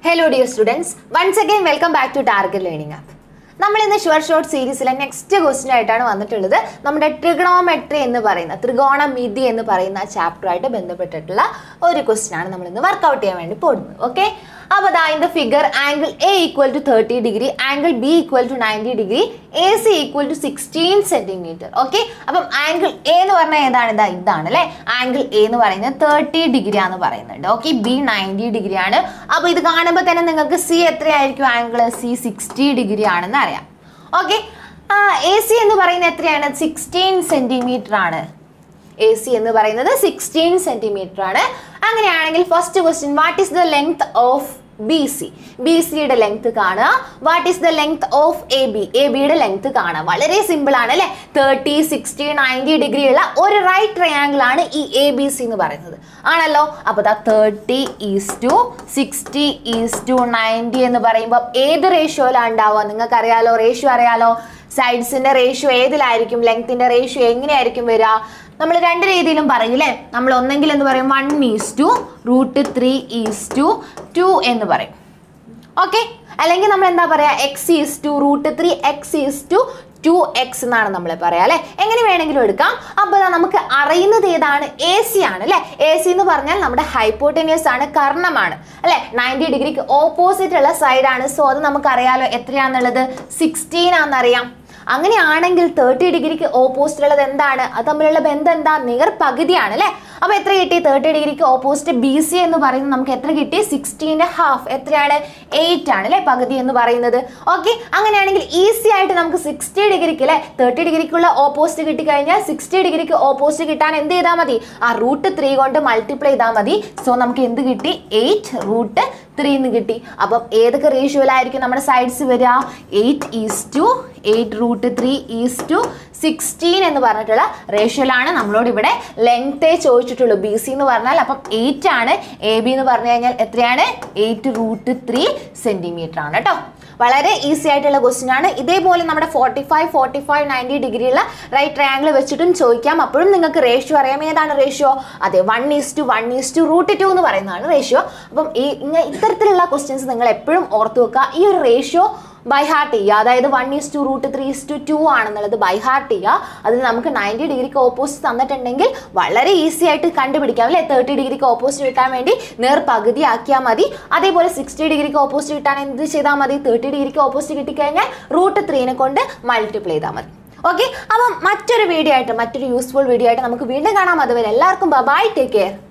hello dear students once again welcome back to target learning app നമ്മൾ ഇന്ന് sure short സീരീസിലെ next question ആയിട്ടാണ് വന്നിട്ടുള്ളത് നമ്മുടെ ട്രിഗണോമെട്രി എന്ന് പറയുന്ന ത്രികോണമിതി എന്ന് പറയുന്ന ചാപ്റ്ററുമായിട്ട് ബന്ധപ്പെട്ടിട്ടുള്ള ഒരു ക്വസ്റ്റ്യൻ ആണ് നമ്മൾ ഇന്ന് വർക്കൗട്ട് ചെയ്യാൻ വേണ്ടി പോകുന്നത് ഓക്കെ അപ്പോൾ അതാ in the figure angle A equal to thirty degree angle B equal to ninety degree A C equal to sixteen centimetre okay അപ്പം ആംഗിൾ എ എന്ന് പറഞ്ഞാൽ ഏതാണ് ഇതാ ഇതാണ് അല്ലേ ആംഗിൾ എ എന്ന് പറയുന്നത് തേർട്ടി ഡിഗ്രി ആണെന്ന് പറയുന്നുണ്ട് ഓക്കെ ബി നയൻറ്റി ഡിഗ്രി ആണ് അപ്പോൾ ഇത് കാണുമ്പോൾ തന്നെ നിങ്ങൾക്ക് സി എത്രയായിരിക്കും ആംഗിൾ സി സിക്സ്റ്റി ഡിഗ്രി ആണെന്ന് അറിയാം ഓക്കെ എ സി എന്ന് പറയുന്നത് എത്രയാണ് സിക്സ്റ്റീൻ സെന്റിമീറ്റർ ആണ് എ സി എന്ന് പറയുന്നത് സിക്സ്റ്റീൻ സെന്റിമീറ്റർ ആണ് അങ്ങനെയാണെങ്കിൽ first question what is the length of B C B സിയുടെ ലെങ്ത് കാണുക what is the length of A B A ബിയുടെ ലെങ്ത് കാണുക വളരെ സിമ്പിൾ ആണ് അല്ലേ തേർട്ടി സിക്സ്റ്റി നയൻറ്റി ഡിഗ്രി ഉള്ള ഒരു റൈറ്റ് ട്രയാങ്കിൾ ആണ് ഈ എ ബി സി എന്ന് പറയുന്നത് ആണല്ലോ അപ്പോൾ ദാ thirty is to sixty is to ninety എന്ന് പറയുമ്പോൾ ഏത് റേഷ്യോയിലാണ് ഉണ്ടാവുക നിങ്ങൾക്ക് അറിയാലോ റേഷ്യോ അറിയാലോ സൈഡ്സിന്റെ റേഷ്യോ ഏതിലായിരിക്കും ലെങ്ത്തിന്റെ റേഷ്യോ എങ്ങനെയായിരിക്കും വരിക നമ്മൾ രണ്ട് രീതിയിലും പറയും അല്ലേ നമ്മൾ ഒന്നെങ്കിൽ എന്ന് പറയും one is to root three is to two എന്ന് പറയും ഓക്കെ അല്ലെങ്കിൽ നമ്മൾ എന്താ പറയാ x is to root three x is to two x എന്നാണ് നമ്മൾ പറയാം അല്ലെ എങ്ങനെ വേണമെങ്കിലും എടുക്കാം അപ്പോൾ ദാ നമുക്ക് അറിയുന്നത് ഏതാണ് എ സി ആണ് അല്ലെ എ സി എന്ന് പറഞ്ഞാൽ നമ്മുടെ ഹൈപ്പോട്ടനിയസ് ആണ് കർണമാണ് അല്ലെ നയൻറ്റി ഡിഗ്രിക്ക് ഓപ്പോസിറ്റ് ഉള്ള സൈഡാണ് സോ അത് നമുക്ക് അറിയാലോ എത്രയാണെന്നുള്ളത് സിക്സ്റ്റീൻ ആണെന്നറിയാം അങ്ങനെയാണെങ്കിൽ തേർട്ടി ഡിഗ്രിക്ക് ഓപ്പോസിറ്റ് ഉള്ളത് എന്താണ് അത് തമ്മിലുള്ള ബന്ധം എന്താ നികർ പകുതിയാണ് അല്ലേ അപ്പൊ എത്ര കിട്ടി തേർട്ടി ഡിഗ്രിക്ക് ഓപ്പോസിറ്റ് ബി സി എന്ന് പറയുന്നത് നമുക്ക് എത്ര കിട്ടി സിക്സ്റ്റീൻ്റെ ഹാഫ് എത്രയാണ് എയ്റ്റ് ആണ് അല്ലേ പകുതി എന്ന് പറയുന്നത് ഓക്കെ അങ്ങനെയാണെങ്കിൽ ഈസി ആയിട്ട് നമുക്ക് സിക്സ്റ്റി ഡിഗ്രിക്ക് അല്ലേ തേർട്ടി ഡിഗ്രിക്കുള്ള ഓപ്പോസിറ്റ് കിട്ടിക്കഴിഞ്ഞാൽ സിക്സ്റ്റി ഡിഗ്രിക്ക് ഓപ്പോസിറ്റ് കിട്ടാൻ എന്ത് ചെയ്താൽ മതി ആ റൂട്ട് ത്രീ കൊണ്ട് മൾട്ടിപ്ലൈ ചെയ്താൽ മതി സോ നമുക്ക് എന്ത് കിട്ടി എയ്റ്റ് റൂട്ട് ത്രീ എന്ന് കിട്ടി അപ്പം ഏതൊക്കെ റേഷ്യോയിലായിരിക്കും നമ്മുടെ സൈഡ്സ് വരിക eight is to eight root three is to sixteen എന്ന് പറഞ്ഞിട്ടുള്ള റേഷ്യോയിലാണ് നമ്മളോട് ഇവിടെ ലെങ്തേ ചോദിച്ചിട്ടുള്ളൂ ബി സി എന്ന് പറഞ്ഞാൽ അപ്പം എയ്റ്റ് ആണ് എ ബി എന്ന് പറഞ്ഞു കഴിഞ്ഞാൽ എത്രയാണ് എയ്റ്റ് റൂട്ട് ത്രീ സെന്റിമീറ്റർ ആണ് കേട്ടോ വളരെ ഈസി ആയിട്ടുള്ള ക്വസ്റ്റ്യൻ ആണ് ഇതേപോലെ നമ്മുടെ forty five forty five ninety ഡിഗ്രിയുള്ള റൈറ്റ് ട്രയാങ്കിൾ വെച്ചിട്ടും ചോദിക്കാം അപ്പോഴും നിങ്ങൾക്ക് റേഷ്യോ അറിയാം ഏതാണ് റേഷ്യോ അതെ one is to one is to root two എന്ന് പറയുന്നതാണ് റേഷ്യോ അപ്പം ഈ ഇങ്ങനെ ഇത്തരത്തിലുള്ള ക്വസ്റ്റ്യൻസ് നിങ്ങൾ എപ്പോഴും ഓർത്ത് വെക്കുക ഈ ഒരു റേഷ്യോ ബൈ ഹാർട്ട് ചെയ്യുക അതായത് one is to root three is to two ആണെന്നുള്ളത് ബൈ ഹാർട്ട് ചെയ്യുക അതിന് നമുക്ക് നയൻറ്റി ഡിഗ്രിക്ക് ഓപ്പോസിറ്റ് തന്നിട്ടുണ്ടെങ്കിൽ വളരെ ഈസി ആയിട്ട് കണ്ടുപിടിക്കാം അല്ലേ തേർട്ടി ഡിഗ്രിക്ക് ഓപ്പോസിറ്റ് കിട്ടാൻ വേണ്ടി നേർ പകുതി ആക്കിയാൽ മതി അതേപോലെ സിക്സ്റ്റി ഡിഗ്രിക്ക് ഓപ്പോസിറ്റ് കിട്ടാൻ എന്ത് ചെയ്താൽ മതി തേർട്ടി ഡിഗ്രിക്ക് ഓപ്പോസിറ്റ് കിട്ടിക്കഴിഞ്ഞാൽ റൂട്ട് ത്രീനെ കൊണ്ട് മൾട്ടിപ്ലൈ ചെയ്താൽ മതി ഓക്കെ അപ്പം മറ്റൊരു വീഡിയോ ആയിട്ട് മറ്റൊരു യൂസ്ഫുൾ വീഡിയോ ആയിട്ട് നമുക്ക് വീണ്ടും കാണാം അതുവരെ എല്ലാവർക്കും ബൈ ടേക്ക് കെയർ